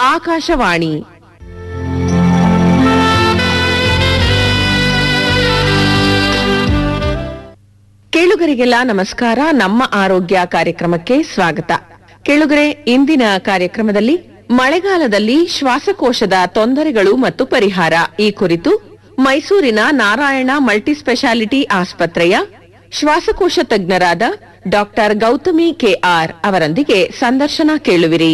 ಆಕಾಶವಾಣಿ ಕೇಳುಗರಿಗೆಲ್ಲ ನಮಸ್ಕಾರ ನಮ್ಮ ಆರೋಗ್ಯ ಕಾರ್ಯಕ್ರಮಕ್ಕೆ ಸ್ವಾಗತ ಕೇಳುಗರೆ ಇಂದಿನ ಕಾರ್ಯಕ್ರಮದಲ್ಲಿ ಮಳೆಗಾಲದಲ್ಲಿ ಶ್ವಾಸಕೋಶದ ತೊಂದರೆಗಳು ಮತ್ತು ಪರಿಹಾರ ಈ ಕುರಿತು ಮೈಸೂರಿನ ನಾರಾಯಣ ಮಲ್ಟಿಸ್ಪೆಷಾಲಿಟಿ ಆಸ್ಪತ್ರೆಯ ಶ್ವಾಸಕೋಶ ತಜ್ಞರಾದ ಡಾಕ್ಟರ್ ಗೌತಮಿ ಕೆಆರ್ ಅವರೊಂದಿಗೆ ಸಂದರ್ಶನ ಕೇಳುವಿರಿ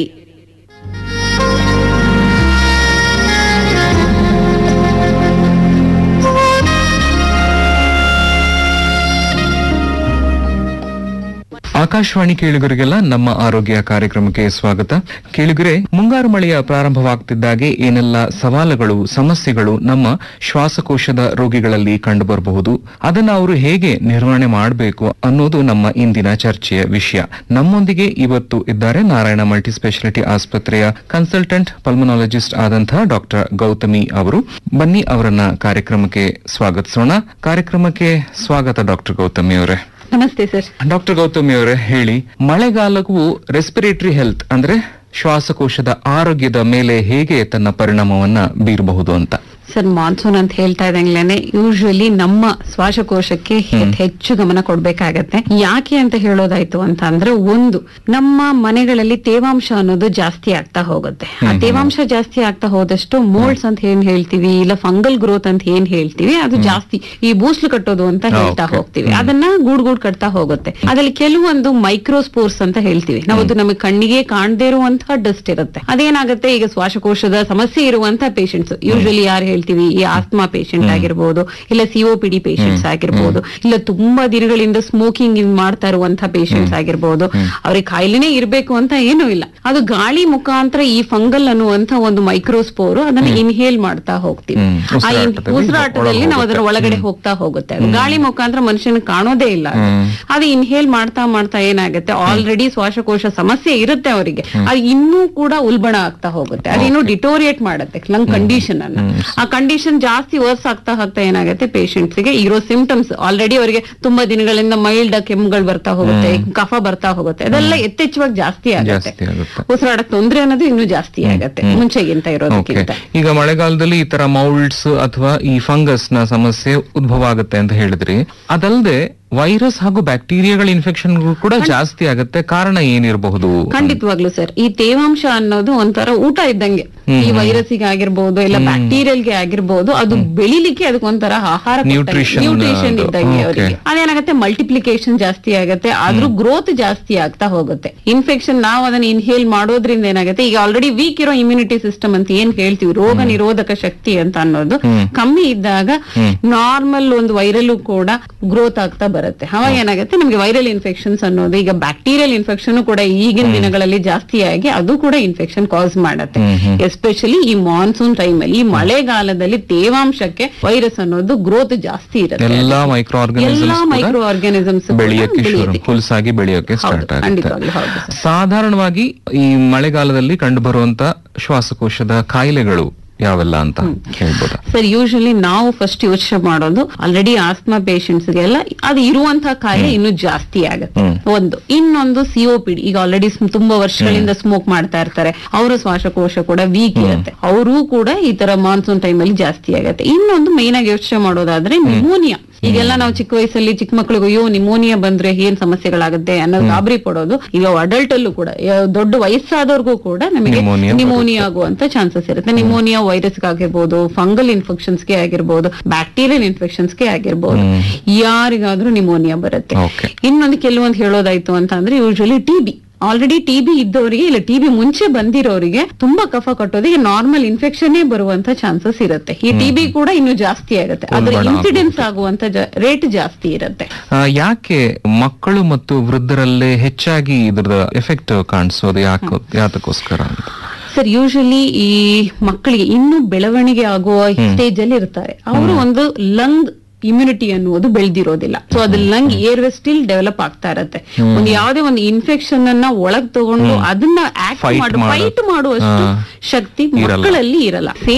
ಆಕಾಶವಾಣಿ ಕೇಳುಗರಿಗೆಲ್ಲ ನಮ್ಮ ಆರೋಗ್ಯ ಕಾರ್ಯಕ್ರಮಕ್ಕೆ ಸ್ವಾಗತ ಕೇಳುಗರೆ ಮುಂಗಾರು ಮಳೆಯ ಪ್ರಾರಂಭವಾಗ್ತಿದ್ದಾಗೆ ಏನೆಲ್ಲ ಸವಾಲುಗಳು ಸಮಸ್ಯೆಗಳು ನಮ್ಮ ಶ್ವಾಸಕೋಶದ ರೋಗಿಗಳಲ್ಲಿ ಕಂಡುಬರಬಹುದು ಅದನ್ನ ಅವರು ಹೇಗೆ ನಿರ್ವಹಣೆ ಮಾಡಬೇಕು ಅನ್ನೋದು ನಮ್ಮ ಇಂದಿನ ಚರ್ಚೆಯ ವಿಷಯ ನಮ್ಮೊಂದಿಗೆ ಇವತ್ತು ಇದ್ದಾರೆ ನಾರಾಯಣ ಮಲ್ಟಿಸ್ಪೆಷಾಲಿಟಿ ಆಸ್ಪತ್ರೆಯ ಕನ್ಸಲ್ಟೆಂಟ್ ಪಲ್ಮನಾಲಜಿಸ್ಟ್ ಆದಂತಹ ಡಾಕ್ಟರ್ ಗೌತಮಿ ಅವರು ಬನ್ನಿ ಅವರನ್ನ ಕಾರ್ಯಕ್ರಮಕ್ಕೆ ಸ್ವಾಗತಿಸೋಣ ಕಾರ್ಯಕ್ರಮಕ್ಕೆ ಸ್ವಾಗತ ಡಾಕ್ಟರ್ ಗೌತಮಿ ಅವರೇ ನಮಸ್ತೆ ಸರ್ ಡಾಕ್ಟರ್ ಗೌತಮಿ ಅವರೇ ಹೇಳಿ ಮಳೆಗಾಲವು ರೆಸ್ಪಿರೇಟರಿ ಹೆಲ್ತ್ ಅಂದ್ರೆ ಶ್ವಾಸಕೋಶದ ಆರೋಗ್ಯದ ಮೇಲೆ ಹೇಗೆ ತನ್ನ ಪರಿಣಾಮವನ್ನ ಬೀರಬಹುದು ಅಂತ ಸರ್ ಮಾನ್ಸೂನ್ ಅಂತ ಹೇಳ್ತಾ ಇದ್ದಂಗ್ಲೇನೆ ಯೂಶುವಲಿ ನಮ್ಮ ಶ್ವಾಸಕೋಶಕ್ಕೆ ಹೆ- ಹೆಚ್ಚು ಗಮನ ಕೊಡ್ಬೇಕಾಗತ್ತೆ ಯಾಕೆ ಅಂತ ಹೇಳೋದಾಯ್ತು ಅಂತ ಅಂದ್ರೆ ಒಂದು ನಮ್ಮ ಮನೆಗಳಲ್ಲಿ ತೇವಾಂಶ ಅನ್ನೋದು ಜಾಸ್ತಿ ಆಗ್ತಾ ಹೋಗುತ್ತೆ ಆ ತೇವಾಂಶ ಜಾಸ್ತಿ ಆಗ್ತಾ ಹೋದಷ್ಟು ಮೋಲ್ಡ್ಸ್ ಅಂತ ಏನ್ ಹೇಳ್ತೀವಿ ಇಲ್ಲ ಫಂಗಲ್ ಗ್ರೋತ್ ಅಂತ ಏನ್ ಹೇಳ್ತೀವಿ ಅದು ಜಾಸ್ತಿ ಈ ಬೂಸ್ಲು ಕಟ್ಟೋದು ಅಂತ ಹೇಳ್ತಾ Okay. ಹೋಗ್ತೀವಿ ಅದನ್ನ ಗೂಡ್ ಗೂಡ್ ಕಟ್ತಾ ಹೋಗುತ್ತೆ ಅದ್ರಲ್ಲಿ ಕೆಲವೊಂದು ಮೈಕ್ರೋಸ್ಪೋರ್ಸ್ ಅಂತ ಹೇಳ್ತೀವಿ ನಾವು ಅದು ನಮಗೆ ಕಣ್ಣಿಗೆ ಕಾಣದೇ ಇರುವಂತಹ ಡಸ್ಟ್ ಇರುತ್ತೆ ಅದೇನಾಗುತ್ತೆ ಈಗ ಶ್ವಾಸಕೋಶದ ಸಮಸ್ಯೆ ಇರುವಂತಹ ಪೇಷಂಟ್ಸ್ ಯೂಶಲಿ ಯಾರು ಹೇಳ್ತೀವಿ ಈ ಆಸ್ಮಾ ಪೇಷಂಟ್ ಆಗಿರ್ಬೋದು ಇಲ್ಲ ಸಿಒಪಿಡಿ ಪೇಷಂಟ್ಸ್ ಆಗಿರ್ಬೋದು ಇಲ್ಲ ತುಂಬಾ ದಿನಗಳಿಂದ ಸ್ಮೋಕಿಂಗ್ ಮಾಡ್ತಾ ಇರುವಂತಹ ಪೇಷಂಟ್ಸ್ ಆಗಿರ್ಬೋದು ಅವ್ರಿಗೆ ಕಾಯಿಲೆನೇ ಇರ್ಬೇಕು ಅಂತ ಏನೂ ಇಲ್ಲ ಅದು ಗಾಳಿ ಮುಖಾಂತರ ಈ ಫಂಗಲ್ ಅನ್ನುವಂತ ಒಂದು ಮೈಕ್ರೋಸ್ಪೋರ್ ಅದನ್ನ ಇನ್ಹೇಲ್ ಮಾಡ್ತಾ ಹೋಗ್ತೀವಿ ಹ್ಮ್. ಆ ಇನ್- ಉಸಿರಾಟದಲ್ಲಿ ಉಸಿರಾಟದಲ್ಲಿ ನಾವು ಅದರ ಒಳಗೆ ಒಳಗಡೆ ಹೋಗ್ತಾ ಹೋಗುತ್ತೆ ಅದು ಗಾಳಿ ಮುಖಾಂತರ ಮನುಷ್ಯನ ಕಾಣೋದೇ ಇಲ್ಲ ಅದು. ಅದು ಇನ್ಹೇಲ್ ಮಾಡ್ತಾ ಮಾಡ್ತಾ ಏನಾಗುತ್ತೆ ಆಲ್ರೆಡಿ ಶ್ವಾಸಕೋಶ ಸಮಸ್ಯೆ ಇರುತ್ತೆ ಅವರಿಗೆ ಅದು ಇನ್ನೂ ಕೂಡ ಉಲ್ಬಣ ಆಗ್ತಾ ಹೋಗುತ್ತೆ ಅದು ಇನ್ನೂ ಡಿಟೋರಿಯೇಟ್ ಮಾಡುತ್ತೆ ಲಂಗ್ ಕಂಡೀಷನ್ ಅನ್ನ ಆ ಕಂಡೀಷನ್ ಜಾಸ್ತಿ ವರ್ಸ್ ಆಗ್ತಾ ಆಗ್ತಾ ಏನಾಗುತ್ತೆ patients ಗೆ ಇರೋ ಸಿಂಪ್ಟಮ್ಸ್ ಆಲ್ರೆಡಿ ಅವರಿಗೆ ತುಂಬಾ ದಿನಗಳಿಂದ ಮೈಲ್ಡ್ ಕೆಮ್ಮುಗಳು ಬರ್ತಾ ಹೋಗುತ್ತೆ ಕಫ ಬರ್ತಾ ಹೋಗುತ್ತೆ ಅದೆಲ್ಲ ಯಥೇಚ್ಛವಾಗಿ ಜಾಸ್ತಿ ಆಗುತ್ತೆ ಜಾಸ್ತಿ ಆಗುತ್ತೆ ಉಸಿರಾಡಕ್ ತೊಂದ್ರೆ ಅನ್ನೋದು ಇನ್ನೂ ಜಾಸ್ತಿ ಆಗುತ್ತೆ ಮುಂಚೆಗಿಂತ ಓಕೆ ಇರೋದಕ್ಕಿಂತ ಈಗ ಮಳೆಗಾಲದಲ್ಲಿ ಈ ತರ ಮೌಲ್ಡ್ಸ್ ಅಥವಾ ಈ ಫಂಗಸ್ ನ ಸಮಸ್ಯೆ ಉದ್ಭವ ಆಗುತ್ತೆ ಅಂತ ಹೇಳಿದ್ರಿ ಅದಲ್ಲದೆ ವೈರಸ್ ಹಾಗೂ ಬ್ಯಾಕ್ಟೀರಿಯಾಗಳ ಇನ್ಫೆಕ್ಷನ್ ಕೂಡ ಜಾಸ್ತಿ ಆಗುತ್ತೆ ಕಾರಣ ಏನಿರಬಹುದು ಖಂಡಿತವಾಗ್ಲು ಸರ್ ಈ ತೇವಾಂಶ ಅನ್ನೋದು ಒಂಥರ ಊಟ ಇದ್ದಂಗೆ ಈ ವೈರಸ್ಗೆ ಆಗಿರ್ಬೋದು ಇಲ್ಲ ಬ್ಯಾಕ್ಟೀರಿಯಲ್ಗೆ ಆಗಿರ್ಬೋದು ಅದು ಬೆಳಿಲಿಕ್ಕೆ ಅದಕ್ಕೆ ಒಂಥರ ಆಹಾರ Nutrition ನ್ಯೂಟ್ರಿಷನ್ ಅದು. ಇದ್ದಂಗೆ Okay. ಅವರಿಗೆ ಅದೇನಾಗುತ್ತೆ ಮಲ್ಟಿಪ್ಲಿಕೇಶನ್ ಜಾಸ್ತಿ ಆಗುತ್ತೆ ಆದ್ರೂ ಗ್ರೋತ್ ಜಾಸ್ತಿ ಆಗ್ತಾ ಹೋಗುತ್ತೆ ಇನ್ಫೆಕ್ಷನ್ ನಾವು ಅದನ್ನ ಇನ್ಹೇಲ್ ಮಾಡೋದ್ರಿಂದ ಏನಾಗುತ್ತೆ ಈಗ ಆಲ್ರೆಡಿ ವೀಕ್ ಇರೋ ಇಮ್ಯುನಿಟಿ ಸಿಸ್ಟಮ್ ಅಂತ ಏನ್ ಹೇಳ್ತೀವಿ ರೋಗ ನಿರೋಧಕ ಶಕ್ತಿ ಅಂತ ಅನ್ನೋದು ಕಮ್ಮಿ ಇದ್ದಾಗ ನಾರ್ಮಲ್ ಒಂದು ವೈರಲ್ ಕೂಡ ಗ್ರೋತ್ ಆಗ್ತಾ ಬರುತ್ತೆ ಅವಾಗ ಏನಾಗುತ್ತೆ ನಮ್ಗೆ ವೈರಲ್ ಇನ್ಫೆಕ್ಷನ್ಸ್ ಅನ್ನೋದು ಈಗ ಬ್ಯಾಕ್ಟೀರಿಯಲ್ ಇನ್ಫೆಕ್ಷನ್ ಕೂಡ ಈಗಿನ ದಿನಗಳಲ್ಲಿ ಜಾಸ್ತಿ ಆಗಿ ಅದು ಕೂಡ ಇನ್ಫೆಕ್ಷನ್ ಕಾಸ್ ಮಾಡುತ್ತೆ ಎಸ್ಪೆಷಲಿ ಈ ಮಾನ್ಸೂನ್ ಟೈಮ್ ಅಲ್ಲಿ ಈ ಮಳೆಗಾಲದಲ್ಲಿ ತೇವಾಂಶಕ್ಕೆ ವೈರಸ್ ಅನ್ನೋದು ಗ್ರೋತ್ ಜಾಸ್ತಿ ಇರುತ್ತೆ ಎಲ್ಲಾ ಮೈಕ್ರೋ ಎಲ್ಲಾ ಆರ್ಗನಿಸಮ್ಸ್ ಮೈಕ್ರೋ ಆರ್ಗಾನಿಸಮ್ಸ್ ಬೆಳೆಯಕ್ಕೆ ಶುರು ಹುಲ್ಸಾಗಿ ಬೆಳೆಯೋಕೆ ಸ್ಟಾರ್ಟ್ ಆಗುತ್ತೆ ಖಂಡಿತವಾಗ್ಲೂ ಹೌದು ಸರ್. ಸಾಧಾರಣವಾಗಿ ಈ ಮಳೆಗಾಲದಲ್ಲಿ ಕಂಡುಬರುವಂತ ಶ್ವಾಸಕೋಶದ ಕಾಯಿಲೆಗಳು ಯಾವೆಲ್ಲ ಅಂತ ಹೇಳ್ಬೋದಾ ಸರ್ ಯೂಶಲಿ ನಾವು ಫಸ್ಟ್ ಯೋಚನೆ ಮಾಡೋದು ಆಲ್ರೆಡಿ ಆಸ್ಮಾ ಗೆಲ್ಲ ಅದು ಇರುವಂತಹ ಕಾಯಿಲೆ ಇನ್ನೂ ಜಾಸ್ತಿ ಆಗುತ್ತೆ ಒಂದು ಇನ್ನೊಂದು ಸಿಒಪಿಡಿ ಈಗ ಆಲ್ರೆಡಿ ತುಂಬಾ ವರ್ಷಗಳಿಂದ ಸ್ಮೋಕ್ ಮಾಡ್ತಾ ಇರ್ತಾರೆ ಅವರ ಶ್ವಾಸಕೋಶ ಕೂಡ ವೀಕ್ ಇರುತ್ತೆ ಅವರು ಕೂಡ ಈ ತರ ಮಾನ್ಸೂನ್ ಟೈಮ್ ಅಲ್ಲಿ ಜಾಸ್ತಿ ಆಗುತ್ತೆ ಇನ್ನೊಂದು ಮೇನ್ ಆಗಿ ಯೋಚನೆ ಮಾಡೋದಾದ್ರೆ ನಿಮೋನಿಯಾ ಈಗೆಲ್ಲ ನಾವು ಚಿಕ್ಕ ವಯಸ್ಸಲ್ಲಿ ಚಿಕ್ಕ ಮಕ್ಕಳಿಗೆ ಅಯ್ಯೋ ನಿಮೋನಿಯಾ ಬಂದ್ರೆ ಏನ್ ಸಮಸ್ಯೆಗಳಾಗುತ್ತೆ ಅನ್ನೋದು ಗಾಬರಿ ಪಡೋದು ಈಗ ಅಡಲ್ಟ್ ಅಲ್ಲೂ ಕೂಡ ಯಾ- ದೊಡ್ಡ ವಯಸ್ಸಾದವ್ರಿಗೂ ಕೂಡ ನಮಗೆ Pneumonia ನಿಮೋನಿಯಾ ಆಗುವಂತ ಚಾನ್ಸಸ್ ಇರುತ್ತೆ ನಿಮೋನಿಯಾ ವೈರಸ್ ಆಗಿರ್ಬೋದು ಫಂಗಲ್ ಇನ್ಫೆಕ್ಷನ್ಸ್ ಗೆ ಆಗಿರ್ಬೋದು ಬ್ಯಾಕ್ಟೀರಿಯಲ್ ಇನ್ಫೆಕ್ಷನ್ಸ್ ಗೆ ಆಗಿರ್ಬೋದು ಯಾರಿಗಾದ್ರೂ ನಿಮೋನಿಯಾ ಬರುತ್ತೆ ಓಕೆ ಇನ್ನೊಂದು ಕೆಲವೊಂದು ಹೇಳೋದಾಯ್ತು ಅಂತ ಅಂದ್ರೆ ಯೂಶಲಿ ಟಿಬಿ ಆಲ್ರೆಡಿ ಟಿಬಿ ಇದ್ದವರಿಗೆ ಇಲ್ಲ ಟಿಬಿ ಮುಂಚೆ ಬಂದಿರೋರಿಗೆ ತುಂಬಾ ಕಫ ಕಟ್ಟೋದಿಗೆ ನಾರ್ಮಲ್ ಇನ್ಫೆಕ್ಷನ್ ಬರುವಂತ ಚಾನ್ಸಸ್ ಇರುತ್ತೆ ಈ ಟಿಬಿ ಕೂಡ ಇನ್ನು ಜಾಸ್ತಿ ಆಗುತ್ತೆ ಅದ್ರ ಉಲ್ಬಣ ಇನ್ಸಿಡೆನ್ಸ್ ಆಗುವಂತ ರೇಟ್ ಜಾಸ್ತಿ ಇರುತ್ತೆ ಆ, ಯಾಕೆ ಮಕ್ಕಳು ಮತ್ತು ವೃದ್ಧರಲ್ಲೇ ಹೆಚ್ಚಾಗಿ ಇದ್ರದ ಎಫೆಕ್ಟ್ ಕಾಣಿಸೋದು ಯಾಕೆ ಯಾತಕ್ಕೋಸ್ಕರ ಅಂತ ಸರ್ ಯೂಶಲಿ ಈ ಮಕ್ಕಳಿಗೆ ಇನ್ನು ಬೆಳವಣಿಗೆ ಆಗುವ ಸ್ಟೇಜ್ ಅಲ್ಲಿ ಇರ್ತಾರೆ ಅವರು ಒಂದು ಲಂಗ್ ಇಮ್ಯುನಿಟಿ ಅನ್ನುವುದು ಬೆಳೆದಿರೋದಿಲ್ಲ ಸೊ ಅದು ಲಂಗ್ ಏರ್ವೆ ಸ್ಟಿಲ್ ಡೆವಲಪ್ ಆಗ್ತಾ ಇರತ್ತೆ ಒಂದು ಯಾವುದೇ ಒಂದು ಇನ್ಫೆಕ್ಷನ್ ಅನ್ನ ಒಳಗ್ ತಗೊಂಡು ಅದನ್ನ ಆಕ್ಟ್ Fight ಮಾಡು ಮಾಡೋ- ಫೈಟ್ ಮಾಡುವಷ್ಟು ಹಾ. ಶಕ್ತಿ ಇರಲ್ಲ. ಮಕ್ಕಳಲ್ಲಿ ಇರಲ್ಲ